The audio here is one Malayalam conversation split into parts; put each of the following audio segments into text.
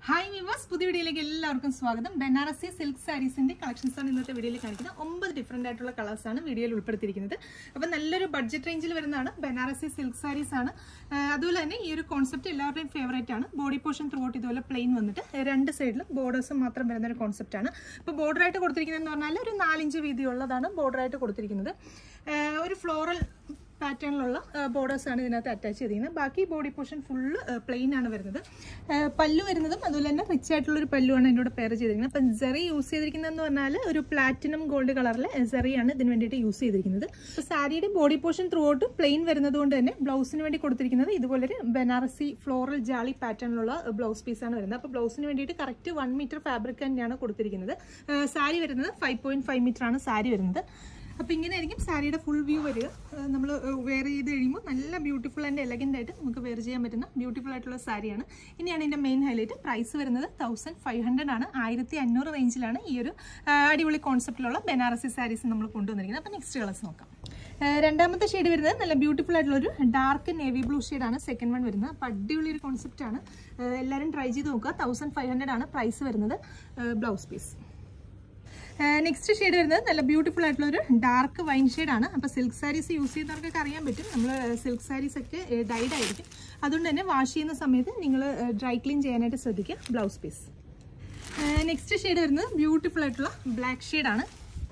ഹായ് വിവാസ് പുതിയ വീഡിയോയിലേക്ക് എല്ലാവർക്കും സ്വാഗതം ബനാറസി സിൽക്ക് സാരീസിന്റെ കളക്ഷൻസ് ആണ് ഇന്നത്തെ വീഡിയോയിൽ കാണിക്കുന്നത് ഒമ്പത് ഡിഫറെന്റ് ആയിട്ടുള്ള കളേഴ്സ് ആണ് വീഡിയോയിൽ ഉൾപ്പെടുത്തിയിരിക്കുന്നത് അപ്പം നല്ലൊരു ബഡ്ജറ്റ് റേഞ്ചിൽ വരുന്നതാണ് ബനാറസി സിൽക്ക് സാരീസ് ആണ് ആ, അതുപോലെ തന്നെ ഈ ഒരു കോൺസെപ്റ്റ് എല്ലാവരുടെയും ഫേവറേറ്റ് ആണ് ബോഡി പോർഷൻ ത്രൂ ഔട്ട് ഇതുപോലെ പ്ലെയിൻ വന്നിട്ട് രണ്ട് സൈഡിലും ബോർഡേഴ്സും മാത്രം വരുന്ന ഒരു കോൺസെപ്റ്റ് ആണ് ഇപ്പോൾ ബോർഡർ ആയിട്ട് കൊടുത്തിരിക്കുന്നതെന്ന് പറഞ്ഞാൽ ഒരു നാലിഞ്ച് വീതിയുള്ളതാണ് ബോർഡർ ആയിട്ട് കൊടുത്തിരിക്കുന്നത് ആ, ഒരു ഫ്ലോറൽ പാറ്റേണിലുള്ള ബോർഡേഴ്സ് ആണ് ഇതിനകത്ത് അറ്റാച്ച് ചെയ്തിരിക്കുന്നത് ബാക്കി ബോഡി പോർഷൻ ഫുള്ള് പ്ലെയിൻ ആണ് വരുന്നത് ആ, പല്ലു വരുന്നതും അതുപോലെ തന്നെ റിച്ച് ആയിട്ടുള്ള ഒരു പല്ലുവാണ് ഇതിൻ്റെ കൂടെ പെയർ ചെയ്തിരിക്കുന്നത് അപ്പം ജെറി യൂസ് ചെയ്തിരിക്കുന്നതെന്ന് പറഞ്ഞാൽ ഒരു പ്ലാറ്റിനം ഗോൾഡ് കളറിലെ ജെറിയാണ് ഇതിന് വേണ്ടിയിട്ട് യൂസ് ചെയ്തിരിക്കുന്നത് അപ്പോൾ സാരിയുടെ body portion throughout plain വരുന്നത് കൊണ്ട് തന്നെ ബ്ലൗസിന് വേണ്ടി കൊടുത്തിരിക്കുന്നത് ഇതുപോലൊരു ബനാറസി ഫ്ലോറൽ ജാളി പാറ്റേണിലുള്ള ബ്ലൗസ് പീസാണ് വരുന്നത് അപ്പോൾ ബ്ലൗസിന് വേണ്ടിയിട്ട് കറക്റ്റ് വൺ മീറ്റർ ഫാബ്രിക് തന്നെയാണ് കൊടുത്തിരിക്കുന്നത് ആ, സാരി വരുന്നത് ഫൈവ് പോയിന്റ് ഫൈവ് മീറ്റർ ആണ് സാരി വരുന്നത് അപ്പോൾ ഇങ്ങനെ ആയിരിക്കും സാരിയുടെ ഫുൾ വ്യൂ വരിക നമ്മൾ വെയർ ചെയ്ത് കഴിയുമ്പോൾ നല്ല ബ്യൂട്ടിഫുൾ ആൻഡ് എലഗൻ്റ് ആയിട്ട് നമുക്ക് വെയർ ചെയ്യാൻ പറ്റുന്ന ബ്യൂട്ടിഫുൾ ആയിട്ടുള്ള സാരിയാണ് ഇനിയാണ് ഇതിൻ്റെ മെയിൻ ഹൈലൈറ്റ് പ്രൈസ് വരുന്നത് തൗസൻഡ് ഫൈവ് ഹൺഡ്രഡ് ആണ് ആയിരത്തി അഞ്ഞൂറ് റേഞ്ചിലാണ് ഈ ഒരു ആ, അടിപൊളി കോൺസെപ്റ്റിലുള്ള ബനാറസി സാരീസ് നമ്മൾ കൊണ്ടുവന്നിരിക്കുന്നത് അപ്പോൾ നെക്സ്റ്റ് കളേഴ്സ് നോക്കാം ആ, രണ്ടാമത്തെ ഷെയ്ഡ് വരുന്നത് നല്ല ബ്യൂട്ടിഫുൾ ആയിട്ടുള്ള ഒരു ഡാർക്ക് നേവി ബ്ലൂ ഷെയ്ഡാണ് സെക്കൻഡ് വൺ വരുന്നത് അപ്പോൾ അടിപൊളി ഒരു കോൺസെപ്റ്റാണ് എല്ലാവരും ട്രൈ ചെയ്ത് നോക്കുക തൗസൻഡ് ഫൈവ് ഹൺഡ്രഡ് ആണ് പ്രൈസ് വരുന്നത് ബ്ലൗസ് പീസ് നെക്സ്റ്റ് ഷെയ്ഡ് വരുന്നത് നല്ല ബ്യൂട്ടിഫുൾ ആയിട്ടുള്ള ഒരു ഡാർക്ക് വൈൻ ഷെയ്ഡാണ് അപ്പോൾ സിൽക്ക് സാരീസ് യൂസ് ചെയ്യുന്നവർക്കൊക്കെ അറിയാൻ പറ്റും നമ്മൾ സിൽക്ക് സാരീസ് ഒക്കെ ഡൈഡ് ആയിരിക്കും അതുകൊണ്ട് തന്നെ വാഷ് ചെയ്യുന്ന സമയത്ത് നിങ്ങൾ ഡ്രൈ ക്ലീൻ ചെയ്യാനായിട്ട് ശ്രദ്ധിക്കുക ബ്ലൗസ് പീസ് നെക്സ്റ്റ് ഷെയ്ഡ് വരുന്നത് ബ്യൂട്ടിഫുൾ ആയിട്ടുള്ള ബ്ലാക്ക് ഷെയ്ഡാണ്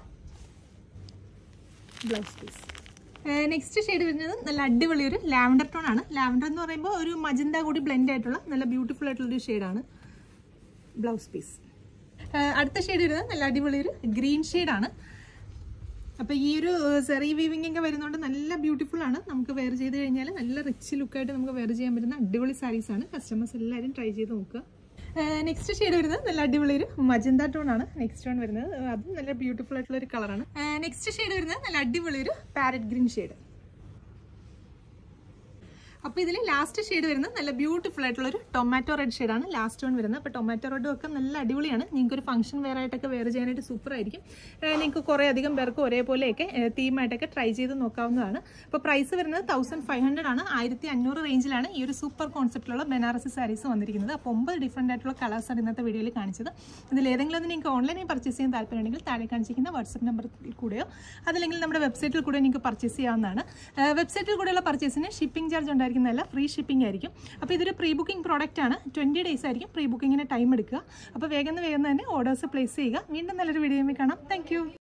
ബ്ലൗസ് പീസ് നെക്സ്റ്റ് ഷെയ്ഡ് വരുന്നത് നല്ല അടിപൊളി ഒരു ലാവൻഡർ ടോൺ ആണ് ലാവൻഡർ എന്ന് പറയുമ്പോൾ ഒരു മജന്ത കൂടി ബ്ലെൻഡ് ആയിട്ടുള്ള നല്ല ബ്യൂട്ടിഫുൾ ആയിട്ടുള്ള ഒരു ഷെയ്ഡാണ് ബ്ലൗസ് പീസ് അടുത്ത ഷെയ്ഡ് വരുന്നത് നല്ല അടിപൊളി ഒരു ഗ്രീൻ ഷെയ്ഡാണ് അപ്പോൾ ഈ ഒരു സെറി വീവിംഗ് ഒക്കെ വരുന്നതുകൊണ്ട് നല്ല ബ്യൂട്ടിഫുൾ ആണ് നമുക്ക് വെയർ ചെയ്ത് കഴിഞ്ഞാൽ നല്ല റിച്ച് ലുക്കായിട്ട് നമുക്ക് വെയർ ചെയ്യാൻ പറ്റുന്ന അടിപൊളി സാരീസ് ആണ് കസ്റ്റമേഴ്സ് എല്ലാവരും ട്രൈ ചെയ്ത് നോക്കുക നെക്സ്റ്റ് ഷെയ്ഡ് വരുന്നത് നല്ല അടിപൊളി ഒരു മജന്ത ടോൺ ആണ് നെക്സ്റ്റ് വൺ വരുന്നത് അത് നല്ല ബ്യൂട്ടിഫുൾ ആയിട്ടുള്ള ഒരു കളറാണ് നെക്സ്റ്റ് ഷെയ്ഡ് വരുന്നത് നല്ല അടിപൊളി ഒരു പാരറ്റ് ഗ്രീൻ ഷെയ്ഡ് അപ്പോൾ ഇതിൽ ലാസ്റ്റ് ഷെയ്ഡ് വരുന്നത് നല്ല ബ്യൂട്ടിഫുൾ ആയിട്ടുള്ള ഒരു ടൊമാറ്റോ റെഡ് ഷെയ്ഡാണ് ലാസ്റ്റ് വൺ വരുന്നത് അപ്പോൾ ടൊമാറ്റോ റെഡും ഒക്കെ നല്ല അടിപൊളിയാണ് നിങ്ങൾക്ക് ഒരു ഫംഗ്ഷൻ വെയർ ആയിട്ടൊക്കെ വെയർ ചെയ്യാനായിട്ട് സൂപ്പർ ആയിരിക്കും ഏഹ് നിങ്ങൾക്ക് കുറേ അധികം പേർക്ക് ഒരേപോലെയൊക്കെ തീമായിട്ടൊക്കെ ട്രൈ ചെയ്ത് നോക്കാവുന്നതാണ് അപ്പോൾ പ്രൈസ് വരുന്നത് തൗസൻഡ് ഫൈവ് ഹൺഡ്രഡ് ആണ് ആയിരത്തി അഞ്ഞൂറ് റേഞ്ചിലാണ് ഈ ഒരു സൂപ്പർ കോൺസെപ്റ്റിലുള്ള ബനാറസി സാരീസ് വന്നിരിക്കുന്നത് അപ്പോൾ ഒമ്പത് ഡിഫറെൻ്റ് ആയിട്ടുള്ള കളേഴ്സാണ് ഇന്നത്തെ വീഡിയോയിൽ കാണിച്ചത് ഇതിൽ ഏതെങ്കിലും ഒന്ന് നിങ്ങൾക്ക് ഓൺലൈനായി പർച്ചേസ് ചെയ്യാൻ താല്പര്യമുണ്ടെങ്കിൽ താഴെ കാണിച്ചിരിക്കുന്ന വാട്സപ്പ് നമ്പറിൽ കൂടെയോ അതല്ലെങ്കിൽ നമ്മുടെ വെബ്സൈറ്റിൽ കൂടെ നിങ്ങൾക്ക് പർച്ചേസ് ചെയ്യാവുന്നതാണ് വെബ്സൈറ്റിൽ കൂടെയുള്ള പർച്ചേസിന് ഷിപ്പിംഗ് ചാർജ് ഉണ്ടായിരിക്കുന്നതല്ല ഫ്രീ ഷിപ്പിംഗ് ആയിരിക്കും അപ്പോൾ ഇതൊരു പ്രീ ബുക്കിംഗ് പ്രോഡക്റ്റ് ആണ് ട്വൻറ്റി ഡേയ്സ് ആയിരിക്കും പ്രീ ബുക്കിങ്ങിന് ടൈം എടുക്കുക അപ്പോൾ വേഗം വേഗം തന്നെ ഓർഡേഴ്സ് പ്ലേസ് ചെയ്യുക വീണ്ടും നല്ലൊരു വീഡിയോ കാണാം താങ്ക്